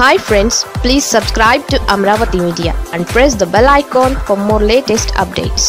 hi friends please subscribe to Amaravati media and press the bell icon for more latest updates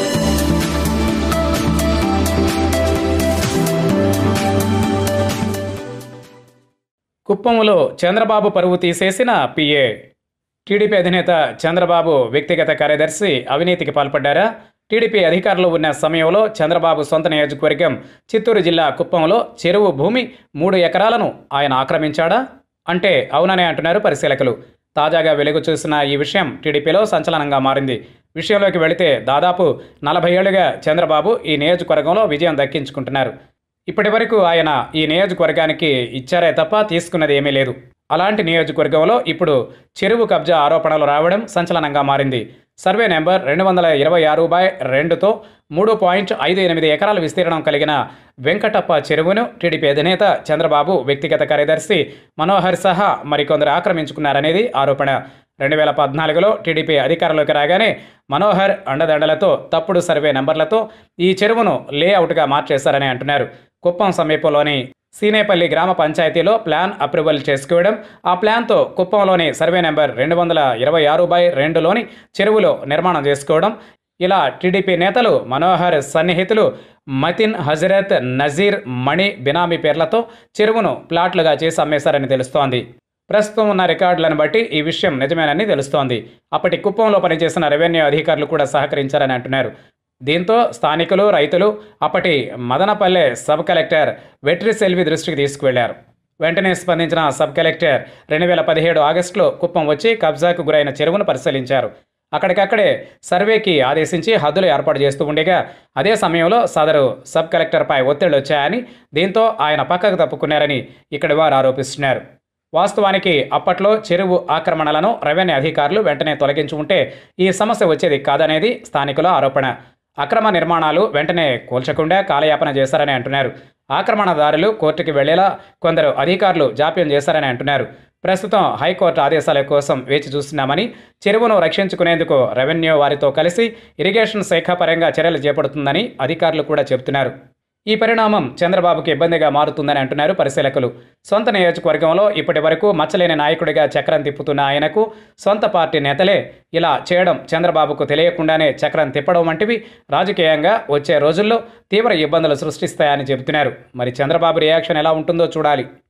కుప్పంలో చంద్రబాబు పరువు తీసేసిన PA TDP అధినేత చంద్రబాబు వ్యక్తిగత కార్యదర్శి అవినీతికి పాల్పడ్డారా టీడీపీ అధికారంలో ఉన్న సమయంలో చంద్రబాబు సొంత నియోజకవర్గం చిత్తూరు జిల్లా కుప్పంలో చెరువు భూమి మూడు ఎకరాలను ఆయన ఆక్రమించాడా అంటే అవుననే అంటున్నారు పరిశీలకులు తాజాగా వెలుగు చూసిన ఈ విషయం టీడీపీలో సంచలనంగా మారింది విషయంలోకి వెళితే దాదాపు నలభై ఏళ్లుగా చంద్రబాబు ఈ నియోజకవర్గంలో విజయం దక్కించుకుంటున్నారు ఇప్పటి వరకు ఆయన ఈ నియోజకవర్గానికి ఇచ్చారే తప్ప తీసుకున్నది ఏమీ లేదు అలాంటి నియోజకవర్గంలో ఇప్పుడు చెరువు కబ్జా ఆరోపణలు రావడం సంచలనంగా మారింది సర్వే నెంబర్ రెండు వందల ఇరవై ఆరు బై రెండుతో మూడు పాయింట్ ఐదు ఎనిమిది ఎకరాల విస్తీర్ణం కలిగిన వెంకటప్ప చెరువును టీడీపీ అధినేత చంద్రబాబు వ్యక్తిగత కార్యదర్శి మనోహర్ సహా మరికొందరు ఆక్రమించుకున్నారనేది ఆరోపణ రెండు వేల పద్నాలుగులో టీడీపీ అధికారంలోకి రాగానే మనోహర్ అండదండలతో తప్పుడు సర్వే నెంబర్లతో ఈ చెరువును లేఅవుట్గా మార్చేశారని అంటున్నారు కుప్పం సమీపంలోని సీనేపల్లి గ్రామ పంచాయతీలో ప్లాన్ అప్రూవల్ చేసుకోవడం ఆ ప్లాన్తో కుప్పంలోని సర్వే నెంబర్ రెండు వందల ఇరవై ఆరు బై రెండులోని చెరువులో నిర్మాణం చేసుకోవడం ఇలా టీడీపీ నేతలు మనోహర్ సన్నిహితులు మతిన్ హజరత్ నజీర్ మణి బినామీ పేర్లతో చెరువును ప్లాట్లుగా చేసి అమ్మేశారని తెలుస్తోంది ప్రస్తుతం ఉన్న రికార్డులను బట్టి ఈ విషయం నిజమేనని తెలుస్తోంది అప్పటి కుప్పంలో పనిచేసిన రెవెన్యూ అధికారులు కూడా సహకరించారని అంటున్నారు దీంతో స్థానికులు రైతులు అప్పటి మదనపల్లె సబ్ కలెక్టర్ వెట్రి సెల్వి దృష్టికి తీసుకువెళ్లారు వెంటనే స్పందించిన సబ్ కలెక్టర్ రెండు వేల పదిహేడు ఆగస్టులో కుప్పం వచ్చి కబ్జాకు గురైన చెరువును పరిశీలించారు అక్కడికక్కడే సర్వేకి ఆదేశించి హద్దులు ఏర్పాటు చేస్తూ ఉండగా అదే సమయంలో సదరు సబ్ కలెక్టర్పై ఒత్తిళ్లు వచ్చాయని దీంతో ఆయన పక్కకు తప్పుకున్నారని ఇక్కడి వారు ఆరోపిస్తున్నారు వాస్తవానికి అప్పట్లో చెరువు ఆక్రమణలను రెవెన్యూ అధికారులు వెంటనే తొలగించి ఉంటే ఈ సమస్య వచ్చేది కాదనేది స్థానికుల ఆరోపణ అక్రమ నిర్మాణాలు వెంటనే కూల్చకుండా కాలయాపన చేశారని అంటున్నారు ఆక్రమణదారులు కోర్టుకి వెళ్లేలా కొందరు అధికారులు జాప్యం చేశారని అంటున్నారు ప్రస్తుతం హైకోర్టు ఆదేశాల కోసం వేచి చూస్తున్నామని చెరువును రక్షించుకునేందుకు రెవెన్యూ వారితో కలిసి ఇరిగేషన్ శాఖ పరంగా చర్యలు చేపడుతుందని అధికారులు కూడా చెబుతున్నారు ఈ పరిణామం చంద్రబాబుకి ఇబ్బందిగా మారుతుందని అంటున్నారు పరిశీలకులు సొంత నియోజకవర్గంలో ఇప్పటి వరకు మచ్చలేని నాయకుడిగా చక్రం తిప్పుతున్న ఆయనకు సొంత పార్టీ నేతలే ఇలా చేయడం చంద్రబాబుకు తెలియకుండానే చక్రం తిప్పడం వంటివి రాజకీయంగా వచ్చే రోజుల్లో తీవ్ర ఇబ్బందులు సృష్టిస్తాయని చెబుతున్నారు మరి చంద్రబాబు రియాక్షన్ ఎలా ఉంటుందో చూడాలి